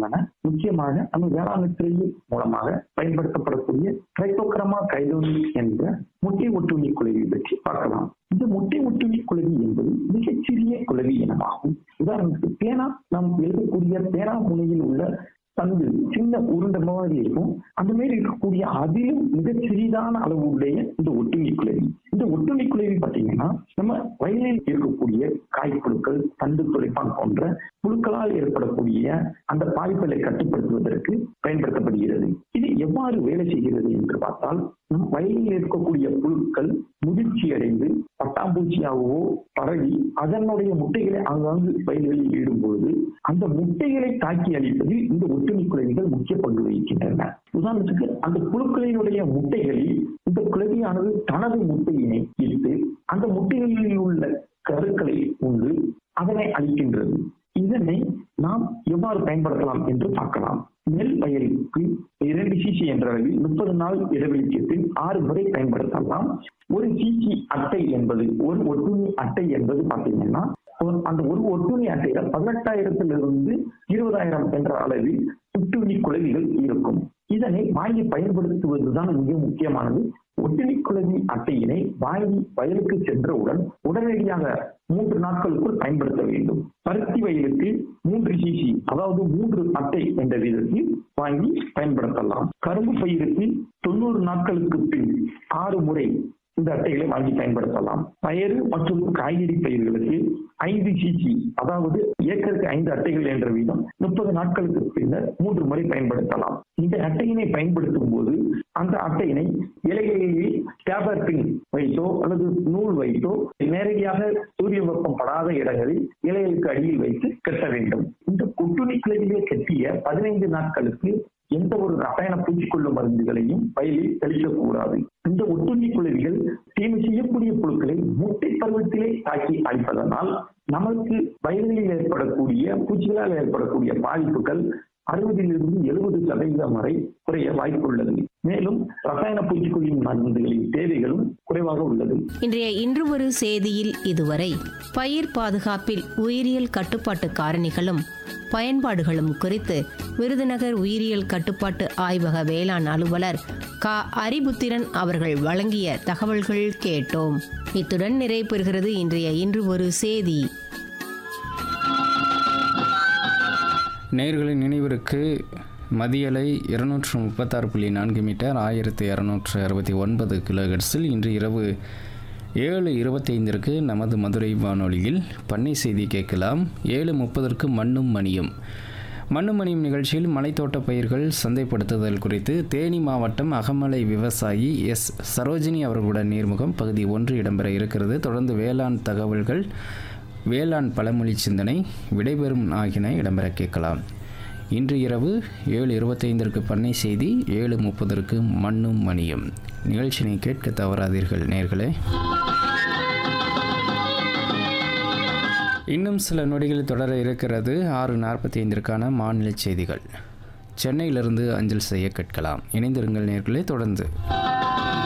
உள்ளன முக்கியமாக நம்ம வேளாண் துறையின் மூலமாக பயன்படுத்தப்படக்கூடிய ட்ரைகோக்ரமா கைலோனி என்ற முட்டை ஒட்டுண்ணி குளவி பற்றி பார்க்கலாம் இந்த முட்டை ஒட்டுண்ணி குளவி என்பது மிகச்சிறிய குளவி இனமாகும் உதாரணத்துக்கு பேனா நாம் எழுதக்கூடிய பேனா முனையில் உள்ள தந்து சின்ன உருண்டை மாதிரி இருக்கும் அந்த மாதிரி இருக்கக்கூடிய அதிலும் மிகச் சிறிதான அளவு உடைய இந்த ஒட்டுண்ணி குளவி இந்த ஒட்டுண்ணி குளவி பார்த்தீங்கன்னா நம்ம வயலில் இருக்கக்கூடிய காய்ப்புழுக்கள் தண்டு துளைப்பான் போன்ற புழுக்களால் ஏற்படக்கூடிய அந்த பாதிப்புகளை கட்டுப்படுத்துவதற்கு பயன்படுத்தப்படுகிறது இது எவ்வாறு வேலை செய்கிறது என்று பார்த்தால் நம் வயலில் இருக்கக்கூடிய புழுக்கள் முதிர்ச்சி அடைந்து பட்டாம்பூச்சியாகவோ பரவி அதனுடைய முட்டைகளை ஆங்காங்கு வயல்களில் ஈடும்பொழுது அந்த முட்டைகளை தாக்கி அழிப்பதில் இந்த ஒட்டுண்ணி குளவிகள் முக்கிய பங்கு வகிக்கின்றன உதாரணத்துக்கு அந்த புழுக்களினுடைய முட்டைகளில் இந்த குளவியானது தனது முட்டையினை இட்டு அந்த முட்டைகளில் உள்ள கருக்களை உண்டு அதனை அழிக்கின்றது இதனை நாம் எவ்வாறு பயன்படுத்தலாம் என்று பார்க்கலாம் நெல் வயலுக்கு இரண்டு சிசி என்ற அளவில் முப்பது நாள் இடைவெளிக்கு பின் ஆறு முறை பயன்படுத்தலாம் ஒரு சிசி அட்டை என்பது ஒரு ஒட்டுண்ணி அட்டை என்பது பார்த்தீங்கன்னா அந்த ஒரு ஒட்டுண்ணி அட்டையில பதினெட்டாயிரத்திலிருந்து இருபதாயிரம் என்ற அளவில் ஒட்டுண்ணி குளவிகள் இருக்கும் இதனை வாங்கி பயன்படுத்துவதுதான் மிக முக்கியமானது ஒட்டுண்ணி குளவி அட்டையினை வாங்கி வயலுக்கு சென்றவுடன் உடனடியாக மூன்று நாட்களுக்குள் பயன்படுத்த வேண்டும் பருத்தி வயலுக்கு மூன்று சிசி அதாவது மூன்று அட்டை என்ற விதத்தில் வாங்கி பயன்படுத்தலாம் கரும்பு பயிருக்கு தொண்ணூறு நாட்களுக்கு பின் ஆறு முறை இந்த அட்டைகளை வாங்கி பயன்படுத்தலாம் பயறு மற்றும் காய்கறி பயிர்களுக்கு ஐந்து சிசி அதாவது ஏக்கருக்கு ஐந்து அட்டைகள் என்ற வீதம் முப்பது நாட்களுக்கு பின்னர் மூன்று முறை பயன்படுத்தலாம் இந்த அட்டையினை பயன்படுத்தும் போது அந்த அட்டையினை இலைகளில் டேபர் பின் வைத்தோ அல்லது நூல் வைத்தோ நேரடியாக சூரிய வெப்பம் படாத இடங்களில் இலைகளுக்கு அடியில் வைத்து கட்ட வேண்டும் இந்த கொட்டுணி கிளைகளை கட்டிய பதினைந்து நாட்களுக்கு எந்த ஒரு ரசாயன பூச்சிக்கொல்லு மருந்துகளையும் வயலில் தெளிக்கக்கூடாது இந்த ஒட்டுண்ணி குளவிகள் தீமை செய்யக்கூடிய புழுக்களை முட்டை பருவத்திலே தாக்கி அழிப்பதனால் நமக்கு வயல்களில் ஏற்படக்கூடிய பூச்சிகளால் ஏற்படக்கூடிய பாதிப்புகள் அறுபதிலிருந்து எழுபது சதவீதம் வரை குறைய வாய்ப்புள்ளது மேலும் ரசாயன பூச்சிக்கொல்லின் மருந்துகளின் தேவைகளும் குறைவாக உள்ளது இன்றைய இன்று ஒரு செய்தியில் இதுவரை பயிர் பாதுகாப்பில் உயிரியல் கட்டுப்பாட்டு காரணிகளும் பயன்பாடுகளும் குறித்து விருதுநகர் உயிரியல் கட்டுப்பாட்டு ஆய்வக வேளாண் அலுவலர் க அரிபுத்திரன் அவர்கள் வழங்கிய தகவல்கள் கேட்டோம் இத்துடன் நிறைவு பெறுகிறது இன்றைய இன்று ஒரு செய்தி நேர்களின் நினைவிற்கு மதியலை இருநூற்று முப்பத்தாறு புள்ளி நான்கு மீட்டர் ஆயிரத்தி இரநூற்று அறுபத்தி ஒன்பது கிலோஹெர்ட்ஸில் இன்று இரவு ஏழு இருபத்தைந்திற்கு நமது மதுரை வானொலியில் பண்ணை செய்தி கேட்கலாம் ஏழு முப்பதற்கு மண்ணும் மணியும் மண்ணும் மணியும் நிகழ்ச்சியில் மலைத்தோட்ட பயிர்கள் சந்தைப்படுத்துதல் குறித்து தேனி மாவட்டம் அகமலை விவசாயி எஸ் சரோஜினி அவர்களுடன் நேர்முகம் பகுதி ஒன்று இடம்பெற இருக்கிறது தொடர்ந்து வேளாண் தகவல்கள் வேளாண் பழமொழி சிந்தனை விடைபெறும் ஆகியன இடம்பெற கேட்கலாம் இன்று இரவு ஏழு இருபத்தைந்திற்கு பண்ணை செய்தி ஏழு முப்பதற்கு மண்ணும் மணியும் நிகழ்ச்சியினை கேட்க தவறாதீர்கள் நேர்களே இன்னும் சில நொடிகள் தொடர இருக்கிறது ஆறு நாற்பத்தி ஐந்திற்கான மாநில செய்திகள் சென்னையிலிருந்து அஞ்சல் செய்ய கேட்கலாம் இணைந்திருங்கள் நேர்களே தொடர்ந்து